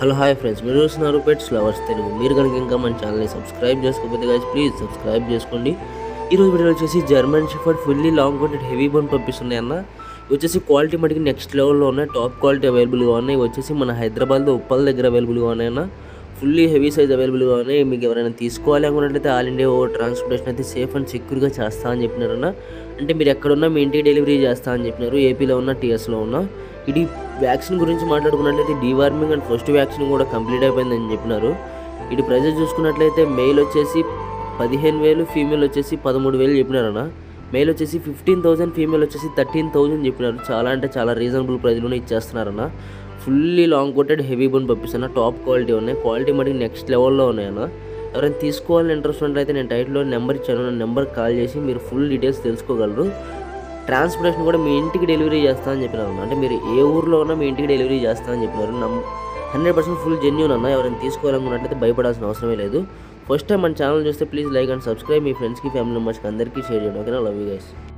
hello hi friends మీరు చూస్తున్నారు pets lovers Telugu మీరు కనుక ఇంకా మన ఛానల్ని సబ్స్క్రైబ్ చేసుకోకపోతే గైస్ ప్లీజ్ సబ్స్క్రైబ్ చేసుకోండి ఈరోజు వీడియో వచ్చేసి German shepherd fully long coated heavy bone పంపిస్తున్నాయి అన్న ఇవి వచ్చేసి క్వాలిటీ మటుకు నెక్స్ట్ లెవెల్లో ఉన్నాయి టాప్ క్వాలిటీ అవైలబుల్గా ఉన్నాయి ఇవి వచ్చేసి మన హైదరాబాద్లో ఉప్పల్ దగ్గర అవైలబుల్గా ఉన్నాయన్న ఫుల్లీ హెవీ సైజ్ అవైలబుల్గా ఉన్నాయి మీకు ఎవరైనా తీసుకోవాలి అనుకున్నట్లయితే ఆల్ ఇండియా ఓ ట్రాన్స్పోర్టేషన్ అయితే సేఫ్ అండ్ సెక్యూర్గా చేస్తా అని చెప్పినారన్న అంటే మీరు ఎక్కడున్నా మీ ఇంటికి డెలివరీ చేస్తా అని చెప్పినారు ఏపీలో ఉన్న టీఎస్లో ఉన్న ఇది వ్యాక్సిన్ గురించి మాట్లాడుకున్నట్లయితే డీవార్మింగ్ అండ్ ఫస్ట్ వ్యాక్సిన్ కూడా కంప్లీట్ అయిపోయిందని చెప్పినారు ఇది ప్రైజెస్ చూసుకున్నట్లయితే మెయిల్ వచ్చేసి పదిహేను వేలు ఫీమేల్ వచ్చేసి పదమూడు వేలు చెప్పినారన్న మెయిల్ వచ్చేసి ఫిఫ్టీన్ థౌసండ్ ఫీమేల్ వచ్చేసి థర్టీన్ థౌసండ్ చెప్పినారు చాలా అంటే చాలా రీజనబుల్ ప్రైస్లోనే ఇచ్చేస్తున్నారన్న fully long coated heavy bone పంపిస్తున్నా టాప్ క్వాలిటీ ఉన్నాయి క్వాలిటీ మటుకు నెక్స్ట్ లెవెల్లో ఉన్నాయన్న ఎవరైనా తీసుకోవాలని ఇంట్రెస్ట్ ఉన్నట్లయితే నేను టైటిల్లో నెంబర్ ఇచ్చాను నా నెంబర్ కాల్ చేసి మీరు ఫుల్ డీటెయిల్స్ తెలుసుకోగలరు ట్రాన్స్పోర్టేషన్ కూడా మీ ఇంటికి డెలివరీ చేస్తా అని చెప్పినారు అంటే మీరు ఏ ఊర్లో ఉన్నా మీ ఇంటికి డెలివరీ చేస్తా అని చెప్పినారు నమ్ హండ్రెడ్ పర్సెంట్ ఫుల్ జెన్యూన్ అన్న ఎవరైనా తీసుకోవాలనుకున్నట్లయితే భయపడాల్సిన అవసరమే లేదు ఫస్ట్ టైం మన ఛానల్ చూస్తే ప్లీజ్ లైక్ అండ్ సబ్స్క్రైబ్ మీ ఫ్రెండ్స్కి ఫ్యామిలీ మెంబర్స్కి అందరికీ షేర్ చేయండి ఓకేనా లవ్ యూ గైస్